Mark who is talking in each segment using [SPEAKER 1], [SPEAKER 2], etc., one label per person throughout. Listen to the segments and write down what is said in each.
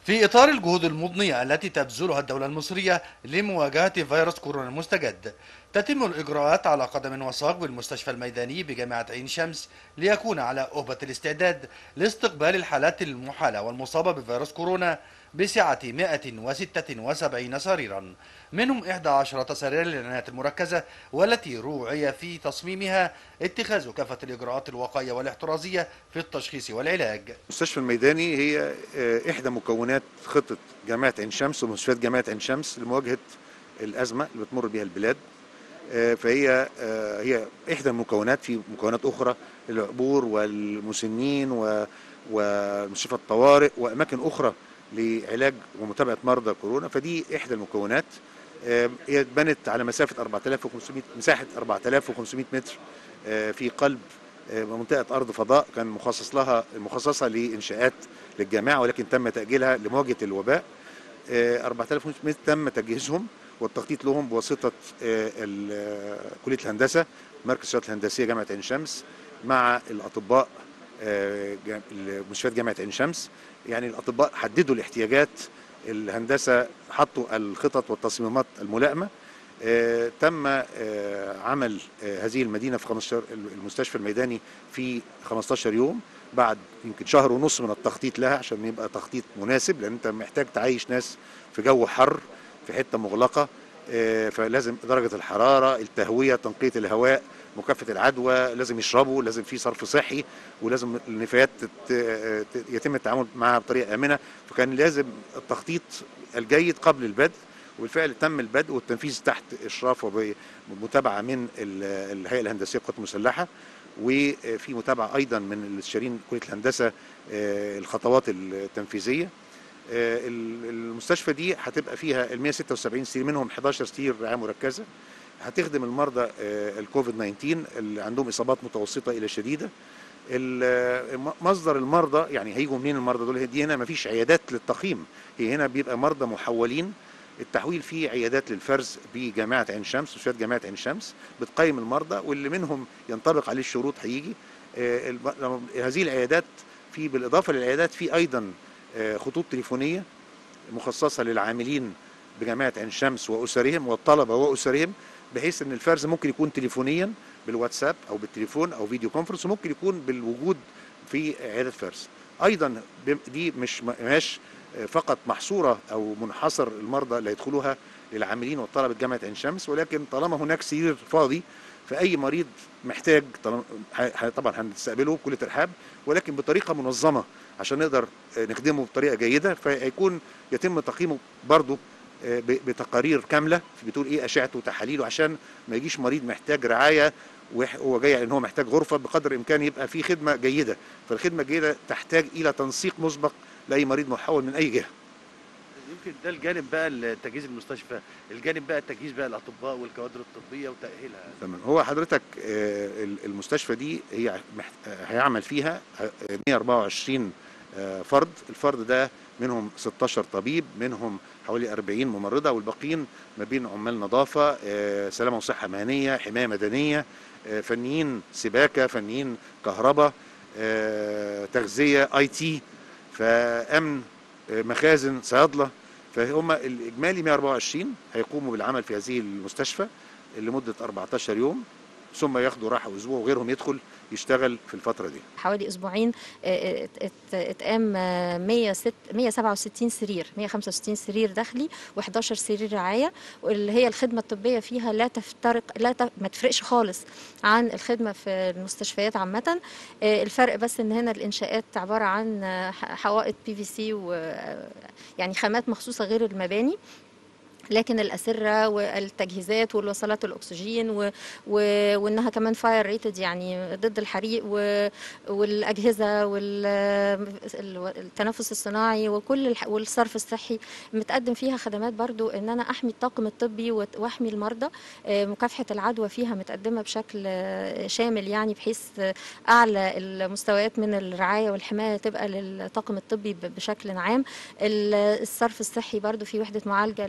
[SPEAKER 1] في إطار الجهود المضنية التي تبذلها الدولة المصرية لمواجهة فيروس كورونا المستجد تتم الإجراءات على قدم وساق بالمستشفى الميداني بجامعة عين شمس ليكون على أهبة الاستعداد لاستقبال الحالات المحالة والمصابة بفيروس كورونا بسعة 176 سريرا منهم 11 سريرا للعناية المركزة والتي روعي في تصميمها اتخاذ كافة الإجراءات الوقائية والاحترازية في التشخيص والعلاج
[SPEAKER 2] المستشفى الميداني هي آه، إحدى مكونات خطة جامعة عين شمس ومستشفيات جامعة عين شمس لمواجهة الأزمة اللي بتمر بها البلاد آه، فهي آه، هي إحدى المكونات في مكونات أخرى العبور والمسنين و- ومستشفى الطوارئ وأماكن أخرى لعلاج ومتابعة مرضى كورونا فدي إحدى المكونات آه، هي اتبنت على مسافة 4500 مساحة 4500 متر آه، في قلب آه، منطقة أرض فضاء كان مخصص لها مخصصة لإنشاءات للجامعة ولكن تم تأجيلها لمواجهة الوباء آه، 4500 متر تم تجهيزهم والتخطيط لهم بواسطة آه، ال- آه، كلية الهندسة مركز الشؤون الهندسية جامعة عين شمس مع الأطباء آه، جام- مستشفيات جامعة عين شمس يعني الأطباء حددوا الاحتياجات الهندسة حطوا الخطط والتصميمات الملائمة آه، تم آه، عمل آه، هذه المدينة في 15 المستشفى الميداني في 15 يوم بعد يمكن شهر ونص من التخطيط لها عشان يبقى تخطيط مناسب لأن أنت محتاج تعيش ناس في جو حر في حتة مغلقة آه، فلازم درجة الحرارة التهوية تنقية الهواء مكافحة العدوى لازم يشربوا لازم في صرف صحي ولازم النفايات تت- آه، ت- يتم التعامل معها بطريقة آمنة فكان لازم التخطيط الجيد قبل البدء وبالفعل تم البدء والتنفيذ تحت اشراف ومتابعه من ال- الهيئه الهندسيه للقوات المسلحه وفي متابعه ايضا من الاستشاريين كليه الهندسه آه، الخطوات التنفيذيه آه، ال- المستشفى دي هتبقى فيها ال 176 سرير منهم 11 سرير رعايه مركزه هتخدم المرضى آه، الكوفيد 19 اللي عندهم اصابات متوسطه الى شديده ال- م- مصدر المرضى يعني هيجوا منين المرضى دول دي هنا مفيش عيادات للتقييم هي هنا بيبقى مرضى محولين التحويل فيه عيادات للفرز بجامعه عين شمس مستشفيات جامعه عين شمس بتقيم المرضى واللي منهم ينطبق عليه الشروط هيجي آه، الب- لما- هذه العيادات في بالاضافه للعيادات في ايضا آه، خطوط تليفونيه مخصصه للعاملين بجامعه عين شمس واسرهم والطلبه واسرهم بحيث ان الفرز ممكن يكون تليفونيا بالواتساب او بالتليفون او فيديو كونفرنس وممكن يكون بالوجود في عياده فرز ايضا بم- دي مش مش فقط محصوره او منحصر المرضى اللي يدخلوها للعاملين والطلبه جامعه عين شمس ولكن طالما هناك سرير فاضي فاي مريض محتاج طالما ح- ح- طبعا هنستقبله بكل ترحاب ولكن بطريقه منظمه عشان نقدر آه، نخدمه بطريقه جيده فيكون يتم تقييمه برضه آه، ب- بتقارير كامله بتقول ايه اشعته وتحاليله عشان ما يجيش مريض محتاج رعايه وهو جاي ان هو محتاج غرفه بقدر الامكان يبقى في خدمه جيده فالخدمه الجيده تحتاج الى تنسيق مسبق لاي مريض محول من اي جهه
[SPEAKER 3] يمكن ده الجانب بقى تجهيز المستشفى الجانب بقى تجهيز بقى الاطباء والكوادر الطبيه وتاهيلها
[SPEAKER 2] تمام هو حضرتك آه، ال- المستشفى دي هي محت- آه، هيعمل فيها آه، 124 آه، فرد الفرد ده منهم 16 طبيب منهم حوالي 40 ممرضة والباقيين ما بين عمال نظافة آه، سلامة وصحة مهنية حماية مدنية آه، فنيين سباكة فنيين كهرباء آه، تغذية اي تي فامن آه، مخازن صيادلة فهم الاجمالي 124 هيقوموا بالعمل في هذه المستشفى لمدة 14 يوم ثم ياخدوا راحة أسبوع وغيرهم يدخل يشتغل في الفترة دي
[SPEAKER 4] حوالي اسبوعين آه، ات- ات- اتقام آه، 106 167 سرير 165 سرير داخلي و11 سرير رعايه واللي هي الخدمه الطبيه فيها لا تفترق لا ت- ما تفرقش خالص عن الخدمه في المستشفيات عامه آه، الفرق بس ان هنا الانشاءات عباره عن آه، ح- حوائط بي في سي و آه، يعني خامات مخصوصه غير المباني لكن الأسرة والتجهيزات والوصلات الأكسجين و... و... وإنها كمان فاير ريتد يعني ضد الحريق و... والأجهزة والتنفس الصناعي وكل الح... والصرف الصحي متقدم فيها خدمات برضو إن أنا أحمي الطاقم الطبي وت- وأحمي المرضى آه، مكافحة العدوى فيها متقدمة بشكل آه، شامل يعني بحيث آه، أعلى المستويات من الرعاية والحماية تبقى للطاقم الطبي ب- بشكل عام ال- الصرف الصحي برضو في وحدة معالجة للمية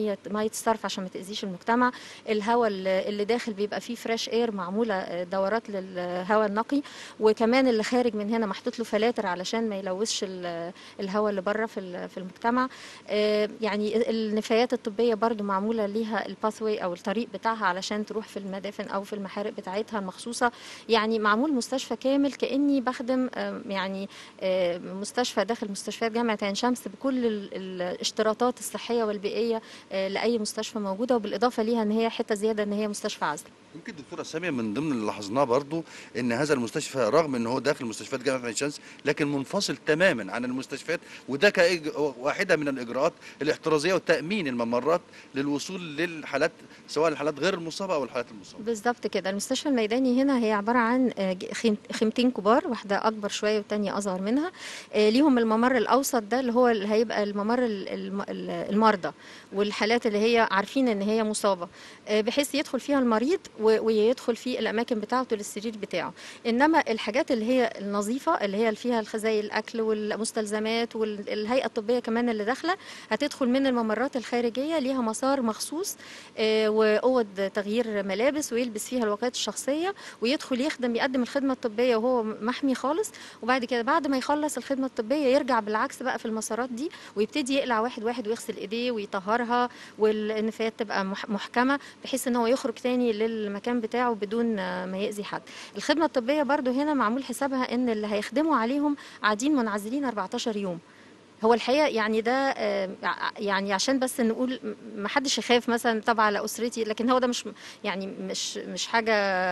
[SPEAKER 4] ميه ميه الصرف عشان ما تاذيش المجتمع الهواء اللي اللي داخل بيبقى فيه فريش اير معموله آه، دورات للهواء النقي وكمان اللي خارج من هنا محطوط له فلاتر علشان ما يلوثش ال- الهواء اللي بره في ال- في المجتمع آه، يعني النفايات الطبيه برضو معموله ليها الباثوي او الطريق بتاعها علشان تروح في المدافن او في المحارق بتاعتها المخصوصه يعني معمول مستشفى كامل كاني بخدم آه، يعني آه، مستشفى داخل مستشفيات جامعه عين شمس بكل ال- الاشتراطات الصحيه والبيئيه آه، لاي مستشفى موجوده وبالاضافه ليها ان هي حته زياده ان هي مستشفى عزل
[SPEAKER 1] يمكن دكتورة سامية من ضمن اللي لاحظناه برضو ان هذا المستشفى رغم ان هو داخل مستشفيات جامعة عين شمس لكن منفصل تماما عن المستشفيات وده كإج- واحدة من الاجراءات الاحترازية وتأمين الممرات للوصول للحالات سواء الحالات غير المصابة او الحالات المصابة
[SPEAKER 4] بالظبط كده المستشفى الميداني هنا هي عباره عن آه، ج- خيم- خيمتين كبار واحده اكبر شويه والتانيه اصغر منها آه، ليهم الممر الاوسط ده اللي هو اللي هيبقى الممر ال- الم- ال- المرضى والحالات اللي هي عارفين ان هي مصابه آه، بحيث يدخل فيها المريض و- ويدخل في الاماكن بتاعته للسرير بتاعه انما الحاجات اللي هي النظيفه اللي هي اللي فيها الخزايا الاكل والمستلزمات والهيئه الطبيه كمان اللي داخله هتدخل من الممرات الخارجيه ليها مسار مخصوص آه، واوض تغيير ملابس ويلبس فيها الوقايات الشخصيه ويدخل يخدم يقدم الخدمه الطبيه وهو محمي خالص وبعد كده بعد ما يخلص الخدمه الطبيه يرجع بالعكس بقى في المسارات دي ويبتدي يقلع واحد واحد ويغسل ايديه ويطهرها والنفايات تبقى مح- محكمه بحيث ان هو يخرج تاني للمكان بتاعه بدون آه، ما يأذي حد الخدمه الطبيه برضو هنا معمول حسابها ان اللي هيخدموا عليهم قاعدين منعزلين 14 يوم هو الحقيقه يعني ده آه، ع- يعني عشان بس نقول م- ما حدش يخاف مثلا طبعا على اسرتي لكن هو ده مش يعني مش مش حاجه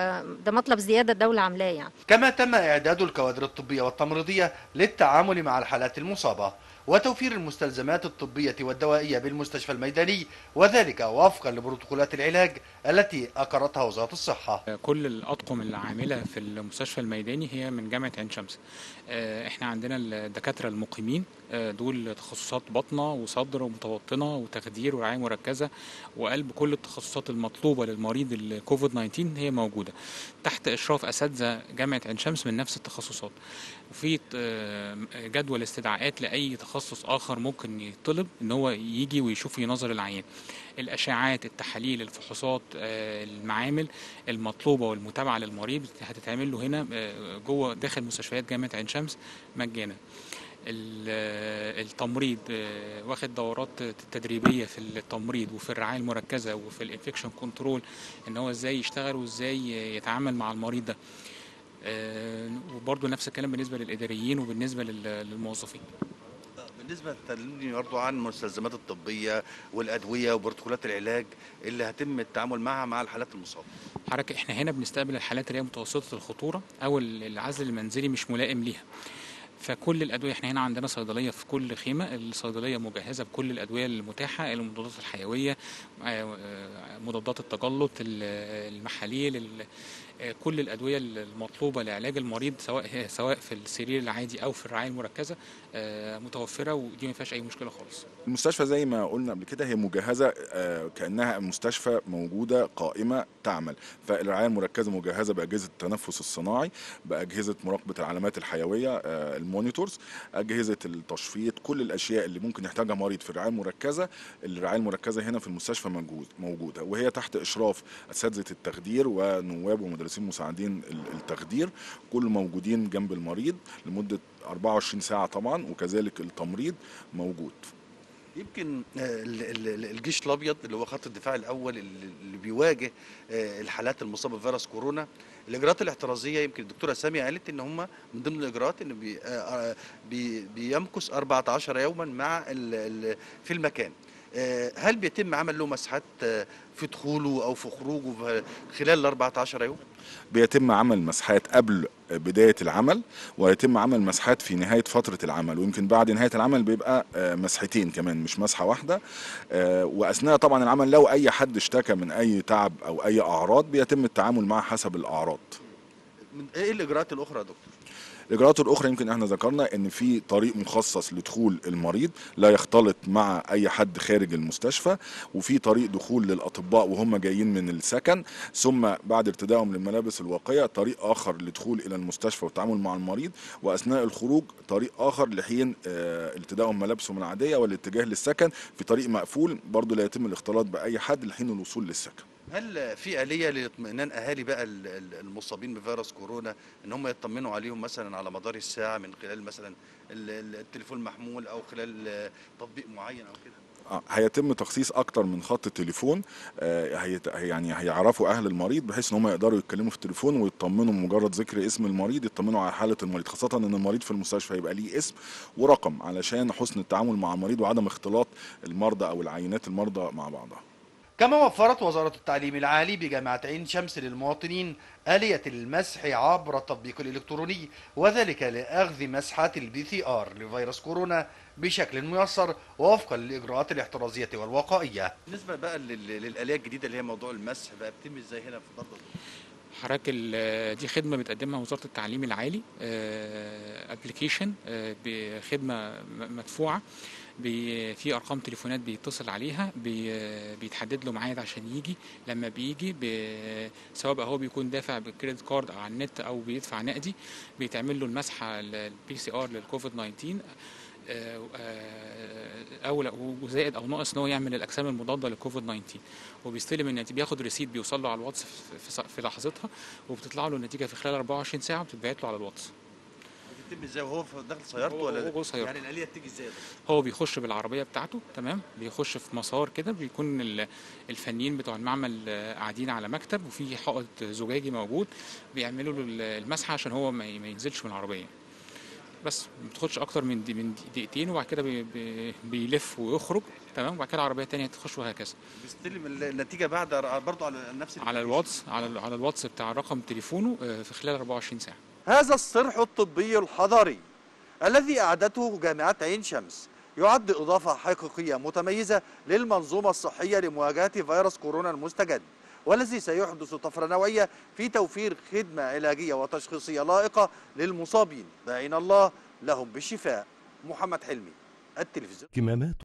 [SPEAKER 4] ده مطلب زياده الدوله عاملاه يعني
[SPEAKER 1] كما تم إعداد الكوادر الطبية والتمريضية للتعامل مع الحالات المصابة وتوفير المستلزمات الطبية والدوائية بالمستشفى الميداني وذلك وفقا لبروتوكولات العلاج التي أقرتها وزارة الصحة
[SPEAKER 5] كل الأطقم اللي عاملة في المستشفى الميداني هي من جامعة عين شمس آه، احنا عندنا الدكاترة المقيمين آه، دول تخصصات بطنة وصدر ومتوطنة وتخدير ورعاية مركزة وقلب كل التخصصات المطلوبة للمريض الكوفيد 19 هي موجودة تحت إشراف أساتذة جامعة عين شمس من نفس التخصصات وفي آه، جدول استدعاءات لأي تخصص آخر ممكن يطلب إن هو يجي ويشوف ينظر العيان الأشعاعات التحاليل الفحوصات آه، المعامل المطلوبة والمتابعة للمريض هتتعمل له هنا آه، جوه داخل مستشفيات جامعة عين شمس مجانا ال- آه، التمريض آه، واخد دورات تدريبية في التمريض وفي الرعاية المركزة وفي الانفكشن كنترول ان هو ازاي يشتغل وازاي يتعامل مع المريض ده آه، وبرضه نفس الكلام بالنسبة للإداريين وبالنسبة لل- للموظفين
[SPEAKER 1] بالنسبة تكلمني برضو عن المستلزمات الطبية والأدوية وبروتوكولات العلاج اللي هتم التعامل معها مع الحالات المصابة
[SPEAKER 5] حضرتك احنا هنا بنستقبل الحالات اللي هي متوسطة الخطورة او ال- العزل المنزلي مش ملائم ليها فكل الادويه احنا هنا عندنا صيدليه في كل خيمه الصيدليه مجهزه بكل الادويه المتاحه المضادات الحيويه آه، آه، مضادات التجلط ال- المحاليل ال- آه، كل الادويه المطلوبه لعلاج المريض سواء سواء في السرير العادي او في الرعايه المركزه آه، متوفره ودي ما فيهاش اي مشكله خالص
[SPEAKER 6] المستشفى زي ما قلنا قبل كده هي مجهزه آه، كانها مستشفى موجوده قائمه تعمل فالرعايه المركزه مجهزه باجهزه التنفس الصناعي باجهزه مراقبه العلامات الحيويه آه، المونيتورز اجهزه التشفيط كل الاشياء اللي ممكن يحتاجها مريض في الرعايه المركزه الرعايه المركزه هنا في المستشفى موجود موجوده وهي تحت اشراف اساتذه التخدير ونواب ومدرسين مساعدين ال- التخدير كل موجودين جنب المريض لمده 24 ساعه طبعا وكذلك التمريض موجود
[SPEAKER 1] يمكن آه، ال- ال- الجيش الابيض اللي هو خط الدفاع الاول اللي اللي بيواجه آه، الحالات المصابه بفيروس كورونا الاجراءات الاحترازيه يمكن الدكتوره ساميه قالت ان هم من ضمن الاجراءات انه بي آه، آه، بي بيمكث 14 يوما مع ال- ال- في المكان آه، هل بيتم عمل له مسحات آه، في دخوله او في خروجه في- خلال ال 14 يوم؟
[SPEAKER 6] بيتم عمل مسحات قبل بداية العمل ويتم عمل مسحات في نهاية فترة العمل ويمكن بعد نهاية العمل بيبقى آه، مسحتين كمان مش مسحة واحدة آه، وأثناء طبعا العمل لو أي حد اشتكى من أي تعب أو أي أعراض بيتم التعامل معه حسب الأعراض
[SPEAKER 1] من ايه الاجراءات الاخرى يا دكتور؟
[SPEAKER 6] الاجراءات الاخرى يمكن احنا ذكرنا ان في طريق مخصص لدخول المريض لا يختلط مع اي حد خارج المستشفى وفي طريق دخول للاطباء وهم جايين من السكن ثم بعد ارتدائهم للملابس الواقيه طريق اخر للدخول الى المستشفى والتعامل مع المريض واثناء الخروج طريق اخر لحين آه، ارتدائهم ملابسهم العاديه والاتجاه للسكن في طريق مقفول برضه لا يتم الاختلاط باي حد لحين الوصول للسكن
[SPEAKER 3] هل في آلية لاطمئنان أهالي بقى ال- ال- المصابين بفيروس كورونا إن هم يطمنوا عليهم مثلا على مدار الساعة من خلال مثلا ال- ال- التليفون المحمول أو خلال آه، تطبيق معين أو كده؟
[SPEAKER 6] آه، هيتم تخصيص اكتر من خط تليفون آه، هيت- يعني هيعرفوا اهل المريض بحيث ان هم يقدروا يتكلموا في التليفون ويطمنوا مجرد ذكر اسم المريض يطمنوا على حاله المريض خاصه ان المريض في المستشفى يبقى ليه اسم ورقم علشان حسن التعامل مع المريض وعدم اختلاط المرضى او العينات المرضى مع بعضها
[SPEAKER 1] كما وفرت وزارة التعليم العالي بجامعة عين شمس للمواطنين آلية المسح عبر التطبيق الإلكتروني وذلك لأخذ مسحات البي سي آر لفيروس كورونا بشكل ميسر ووفقا للإجراءات الاحترازية والوقائية
[SPEAKER 3] بالنسبة بقى لل- للآلية الجديدة اللي هي موضوع المسح بقى بتتم إزاي هنا في برضه
[SPEAKER 5] حضرتك ال- دي خدمه بتقدمها وزاره التعليم العالي ابلكيشن بخدمه م- مدفوعه بي- في ارقام تليفونات بيتصل عليها بي- بيتحدد له ميعاد عشان يجي لما بيجي بي- سواء بقى هو بيكون دافع بالكريدت كارد او على النت او بيدفع نقدي بيتعمل له المسحه البي سي ار للكوفيد 19 آه، آه، او لا وزائد او ناقص ان هو يعمل الاجسام المضاده للكوفيد 19 وبيستلم النتيجه بياخد ريسيت بيوصل له على الواتس في- في في لحظتها وبتطلع له النتيجه في خلال 24 ساعه وبتتبعت له على الواتس
[SPEAKER 3] بتتم إزاي وهو في داخل سيارته
[SPEAKER 5] هو-
[SPEAKER 3] ولا
[SPEAKER 5] هو جوه سيارته.
[SPEAKER 3] يعني الآلية بتيجي إزاي ده؟
[SPEAKER 5] هو بيخش بالعربيه بتاعته تمام بيخش في مسار كده بيكون ال- الفنيين بتوع المعمل آه، قاعدين على مكتب وفي حائط زجاجي موجود بيعملوا له ال- المسحه عشان هو ما ي- ما ينزلش من العربيه بس ما بتاخدش اكتر من دي من دقيقتين وبعد كده بي بي بيلف ويخرج تمام وبعد كده عربيه تانية تخش وهكذا
[SPEAKER 3] بيستلم ال- النتيجة بعد برضه على نفس
[SPEAKER 5] على الواتس على ال- على الواتس بتاع رقم تليفونه آه، في خلال 24 ساعه
[SPEAKER 7] هذا الصرح الطبي الحضري الذي أعدته جامعة عين شمس يعد إضافة حقيقية متميزة للمنظومة الصحية لمواجهة فيروس كورونا المستجد والذي سيحدث طفرة نوعية في توفير خدمة علاجية وتشخيصية لائقة للمصابين داعين الله لهم بالشفاء محمد حلمي التلفزيون
[SPEAKER 8] كمامات